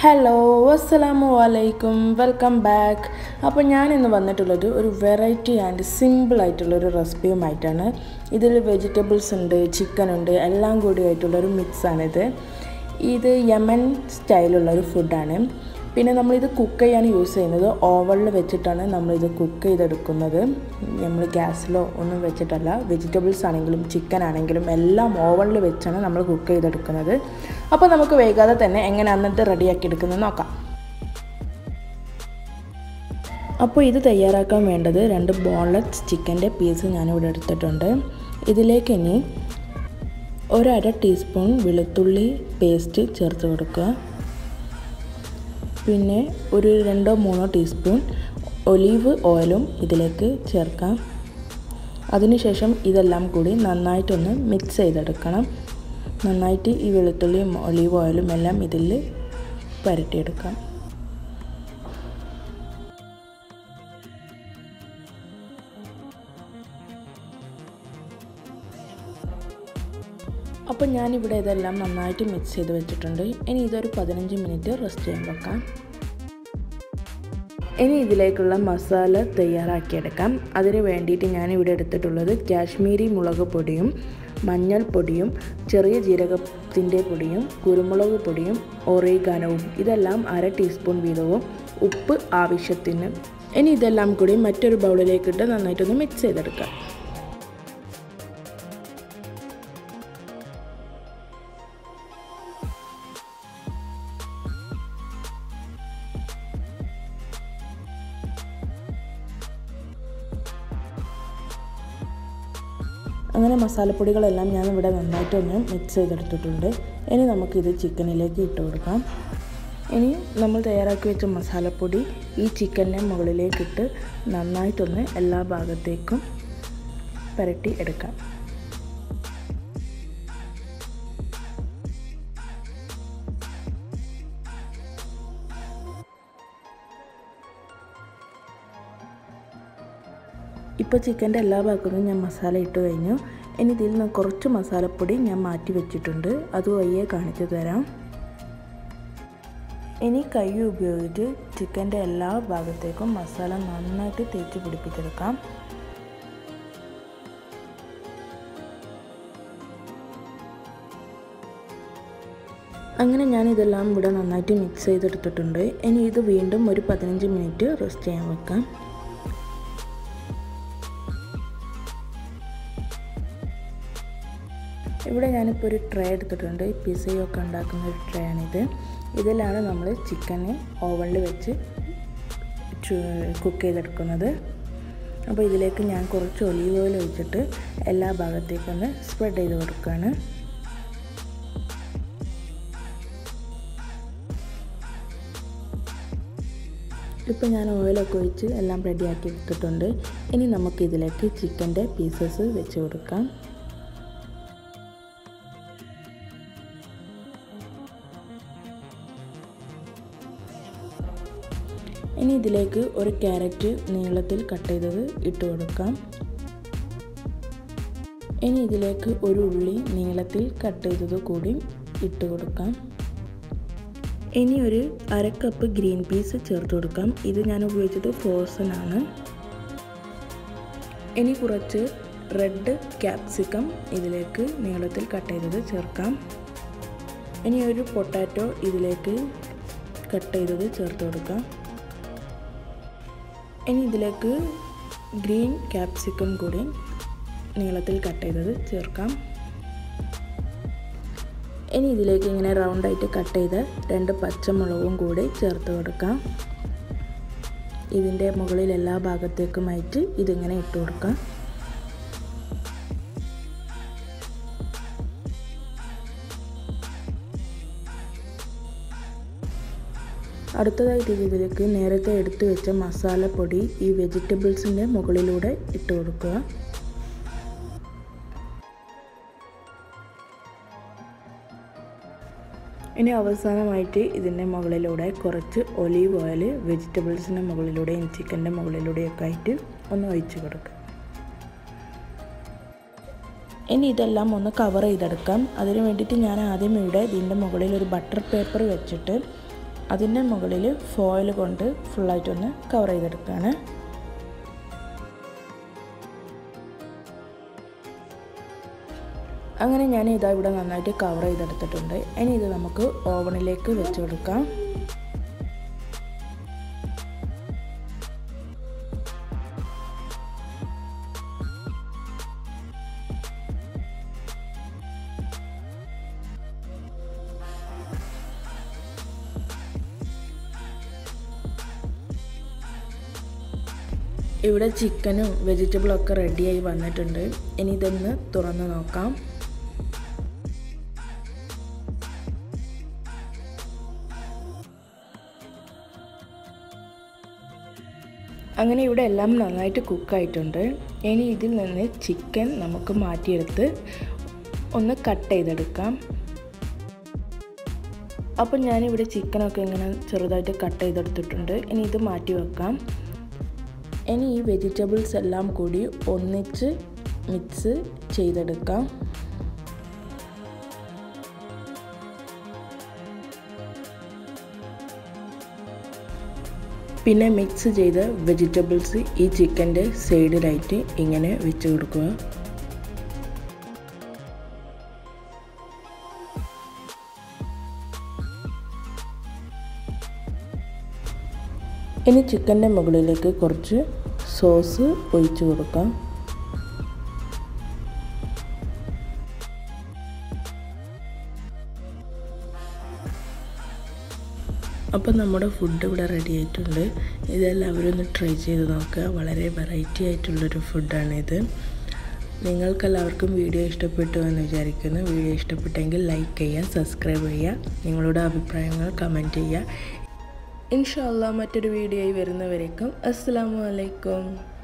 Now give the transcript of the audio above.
hello അസ്സലാമു അലൈക്കും welcome back അപ്പോൾ ഞാൻ ഇന്ന് വന്നിട്ടുള്ളത് ഒരു വെറൈറ്റി ആൻഡ് സിമ്പിൾ ആയിട്ടുള്ള ഒരു റെസിപ്പിയുമായിട്ടാണ് ഇതിൽ വെജിറ്റബിൾസ് ഉണ്ട് ചിക്കൻ ഉണ്ട് എല്ലാം കൂടി ആയിട്ടുള്ളൊരു മിക്സാണിത് ഇത് യമൻ സ്റ്റൈലുള്ള ഒരു ഫുഡാണ് പിന്നെ നമ്മളിത് കുക്ക് ചെയ്യാൻ യൂസ് ചെയ്യുന്നത് ഓവണിൽ വെച്ചിട്ടാണ് നമ്മളിത് കുക്ക് ചെയ്തെടുക്കുന്നത് നമ്മൾ ഗ്യാസിലോ ഒന്നും വെച്ചിട്ടല്ല വെജിറ്റബിൾസ് ആണെങ്കിലും ചിക്കൻ ആണെങ്കിലും എല്ലാം ഓവണിൽ വെച്ചാണ് നമ്മൾ കുക്ക് ചെയ്തെടുക്കുന്നത് അപ്പോൾ നമുക്ക് വൈകാതെ തന്നെ എങ്ങനെ അന്നത്തെ റെഡിയാക്കി എടുക്കുന്നത് നോക്കാം അപ്പോൾ ഇത് തയ്യാറാക്കാൻ വേണ്ടത് രണ്ട് ബോൺലെസ് ചിക്കൻ്റെ പീസ് ഞാനിവിടെ എടുത്തിട്ടുണ്ട് ഇതിലേക്ക് ഇനി ഒരര ടീസ്പൂൺ വെളുത്തുള്ളി പേസ്റ്റ് ചേർത്ത് കൊടുക്കുക പിന്നെ ഒരു രണ്ടോ മൂന്നോ ടീസ്പൂൺ ഒലീവ് ഓയിലും ഇതിലേക്ക് ചേർക്കാം അതിനുശേഷം ഇതെല്ലാം കൂടി നന്നായിട്ടൊന്ന് മിക്സ് ചെയ്തെടുക്കണം നന്നായിട്ട് ഈ വെളുത്തുള്ളിയും ഒലീവ് ഓയിലും എല്ലാം ഇതിൽ പുരട്ടിയെടുക്കാം അപ്പോൾ ഞാനിവിടെ ഇതെല്ലാം നന്നായിട്ട് മിക്സ് ചെയ്ത് വെച്ചിട്ടുണ്ട് ഇനി ഇതൊരു പതിനഞ്ച് മിനിറ്റ് റെസ്റ്റ് ചെയ്യാൻ വെക്കാം ഇനി ഇതിലേക്കുള്ള മസാല തയ്യാറാക്കിയെടുക്കാം അതിന് വേണ്ടിയിട്ട് ഞാനിവിടെ എടുത്തിട്ടുള്ളത് കാശ്മീരി മുളക് പൊടിയും മഞ്ഞൾപ്പൊടിയും ചെറിയ ജീരകത്തിൻ്റെ പൊടിയും കുരുമുളക് പൊടിയും ഒറേഗാനവും ഇതെല്ലാം അര ടീസ്പൂൺ വീതവും ഉപ്പ് ആവശ്യത്തിന് ഇനി ഇതെല്ലാം കൂടി മറ്റൊരു ബൗളിലേക്കിട്ട് നന്നായിട്ടൊന്ന് മിക്സ് ചെയ്തെടുക്കാം അങ്ങനെ മസാലപ്പൊടികളെല്ലാം ഞാൻ ഇവിടെ നന്നായിട്ടൊന്ന് മിക്സ് ചെയ്തെടുത്തിട്ടുണ്ട് ഇനി നമുക്കിത് ചിക്കനിലേക്ക് ഇട്ട് കൊടുക്കാം ഇനി നമ്മൾ തയ്യാറാക്കി വെച്ച മസാലപ്പൊടി ഈ ചിക്കൻ്റെ മുകളിലേക്കിട്ട് നന്നായിട്ടൊന്ന് എല്ലാ ഭാഗത്തേക്കും പുരട്ടി എടുക്കാം ഇപ്പോൾ ചിക്കൻ്റെ എല്ലാ ഭാഗത്തും ഞാൻ മസാല ഇട്ട് കഴിഞ്ഞു ഇനി ഇതിൽ നിന്ന് കുറച്ച് മസാലപ്പൊടി ഞാൻ മാറ്റി വെച്ചിട്ടുണ്ട് അത് വയ്യെ കാണിച്ചു തരാം ഇനി കൈ ഉപയോഗിച്ച് ചിക്കൻ്റെ എല്ലാ ഭാഗത്തേക്കും മസാല നന്നായിട്ട് തേച്ച് പിടിപ്പിച്ചെടുക്കാം അങ്ങനെ ഞാൻ ഇതെല്ലാം ഇവിടെ നന്നായിട്ട് മിക്സ് ചെയ്തെടുത്തിട്ടുണ്ട് ഇനി ഇത് വീണ്ടും ഒരു പതിനഞ്ച് മിനിറ്റ് റെസ്റ്റ് ചെയ്യാൻ വെക്കാം ഇവിടെ ഞാനിപ്പോൾ ഒരു ട്രേ എടുത്തിട്ടുണ്ട് പിസയൊക്കെ ഉണ്ടാക്കുന്ന ഒരു ട്രേ ആണിത് ഇതിലാണ് നമ്മൾ ചിക്കനെ ഓവനിൽ വെച്ച് കുക്ക് ചെയ്തെടുക്കുന്നത് അപ്പോൾ ഇതിലേക്ക് ഞാൻ കുറച്ച് ഒലീവ് ഓയിൽ ഒഴിച്ചിട്ട് എല്ലാ ഭാഗത്തേക്കൊന്ന് സ്പ്രെഡ് ചെയ്ത് കൊടുക്കുകയാണ് ഇപ്പോൾ ഞാൻ ഓയിലൊക്കെ ഒഴിച്ച് എല്ലാം റെഡിയാക്കി എടുത്തിട്ടുണ്ട് ഇനി നമുക്കിതിലേക്ക് ചിക്കൻ്റെ പീസസ് വെച്ച് കൊടുക്കാം ഇനി ഇതിലേക്ക് ഒരു ക്യാരറ്റ് നീളത്തിൽ കട്ട് ചെയ്തത് ഇട്ട് കൊടുക്കാം ഇനി ഇതിലേക്ക് ഒരു ഉള്ളി നീളത്തിൽ കട്ട് ചെയ്തത് കൂടി ഇട്ട് കൊടുക്കാം ഇനി ഒരു അര കപ്പ് ഗ്രീൻ പീസ് ചേർത്ത് കൊടുക്കാം ഇത് ഞാൻ ഉപയോഗിച്ചത് ഫ്രോസൺ ആണ് ഇനി കുറച്ച് റെഡ് ക്യാപ്സിക്കം ഇതിലേക്ക് നീളത്തിൽ കട്ട് ചെയ്തത് ചേർക്കാം ഇനി ഒരു പൊട്ടാറ്റോ ഇതിലേക്ക് കട്ട് ചെയ്തത് ചേർത്ത് കൊടുക്കാം ഇനി ഇതിലേക്ക് ഗ്രീൻ ക്യാപ്സിക്കം കൂടി നീളത്തിൽ കട്ട് ചെയ്തത് ചേർക്കാം ഇനി ഇതിലേക്ക് ഇങ്ങനെ റൗണ്ടായിട്ട് കട്ട് ചെയ്ത് രണ്ട് പച്ചമുളകും കൂടി ചേർത്ത് കൊടുക്കാം ഇതിൻ്റെ മുകളിൽ എല്ലാ ഭാഗത്തേക്കുമായിട്ട് ഇതിങ്ങനെ ഇട്ട് കൊടുക്കാം അടുത്തതായിട്ട് ഇതിലേക്ക് നേരത്തെ എടുത്തു വെച്ച മസാലപ്പൊടി ഈ വെജിറ്റബിൾസിൻ്റെ മുകളിലൂടെ ഇട്ട് കൊടുക്കുക ഇനി അവസാനമായിട്ട് ഇതിൻ്റെ മുകളിലൂടെ കുറച്ച് ഒലീവ് ഓയിൽ വെജിറ്റബിൾസിൻ്റെ മുകളിലൂടെയും ചിക്കൻ്റെ മുകളിലൂടെയൊക്കെ ആയിട്ട് ഒന്ന് ഒഴിച്ച് കൊടുക്കുക ഇനി ഇതെല്ലാം ഒന്ന് കവർ ചെയ്തെടുക്കാം അതിന് വേണ്ടിയിട്ട് ഞാൻ ആദ്യം ഇവിടെ ഇതിൻ്റെ മുകളിൽ ഒരു ബട്ടർ പേപ്പർ വെച്ചിട്ട് അതിൻ്റെ മുകളിൽ ഫോയിൽ കൊണ്ട് ഫുള്ളായിട്ടൊന്ന് കവർ ചെയ്തെടുക്കുകയാണ് അങ്ങനെ ഞാൻ ഇതാ ഇവിടെ നന്നായിട്ട് കവർ ചെയ്തെടുത്തിട്ടുണ്ട് ഇനി ഇത് നമുക്ക് ഓവണിലേക്ക് വെച്ച് കൊടുക്കാം ഇവിടെ ചിക്കനും വെജിറ്റബിളും ഒക്കെ റെഡിയായി വന്നിട്ടുണ്ട് ഇനി ഇതൊന്ന് തുറന്ന് നോക്കാം അങ്ങനെ ഇവിടെ എല്ലാം നന്നായിട്ട് കുക്കായിട്ടുണ്ട് ഇനി ഇതിൽ നിന്ന് ചിക്കൻ നമുക്ക് മാറ്റിയെടുത്ത് ഒന്ന് കട്ട് ചെയ്തെടുക്കാം അപ്പം ഞാനിവിടെ ചിക്കനൊക്കെ ഇങ്ങനെ ചെറുതായിട്ട് കട്ട് ചെയ്തെടുത്തിട്ടുണ്ട് ഇനി ഇത് മാറ്റി വെക്കാം ഇനി ഈ വെജിറ്റബിൾസ് എല്ലാം കൂടി ഒന്നിച്ച് മിക്സ് ചെയ്തെടുക്കാം പിന്നെ മിക്സ് ചെയ്ത വെജിറ്റബിൾസ് ഈ ചിക്കൻ്റെ സൈഡിലായിട്ട് ഇങ്ങനെ വെച്ച് കൊടുക്കുക ഇനി ചിക്കൻ്റെ മുകളിലേക്ക് കുറച്ച് സോസ് ഒഴിച്ചു കൊടുക്കാം അപ്പം നമ്മുടെ ഫുഡ് ഇവിടെ റെഡി ആയിട്ടുണ്ട് ഇതെല്ലാവരും ഒന്ന് ട്രൈ ചെയ്ത് നോക്കുക വളരെ വെറൈറ്റി ആയിട്ടുള്ളൊരു ഫുഡാണിത് നിങ്ങൾക്കെല്ലാവർക്കും വീഡിയോ ഇഷ്ടപ്പെട്ടു എന്ന് വിചാരിക്കുന്നു വീഡിയോ ഇഷ്ടപ്പെട്ടെങ്കിൽ ലൈക്ക് ചെയ്യുക സബ്സ്ക്രൈബ് ചെയ്യുക നിങ്ങളുടെ അഭിപ്രായങ്ങൾ കമൻറ്റ് ചെയ്യുക ഇൻഷാല്ല മറ്റൊരു വീഡിയോയിൽ വരുന്നവരേക്കും അസ്സാം വലൈക്കും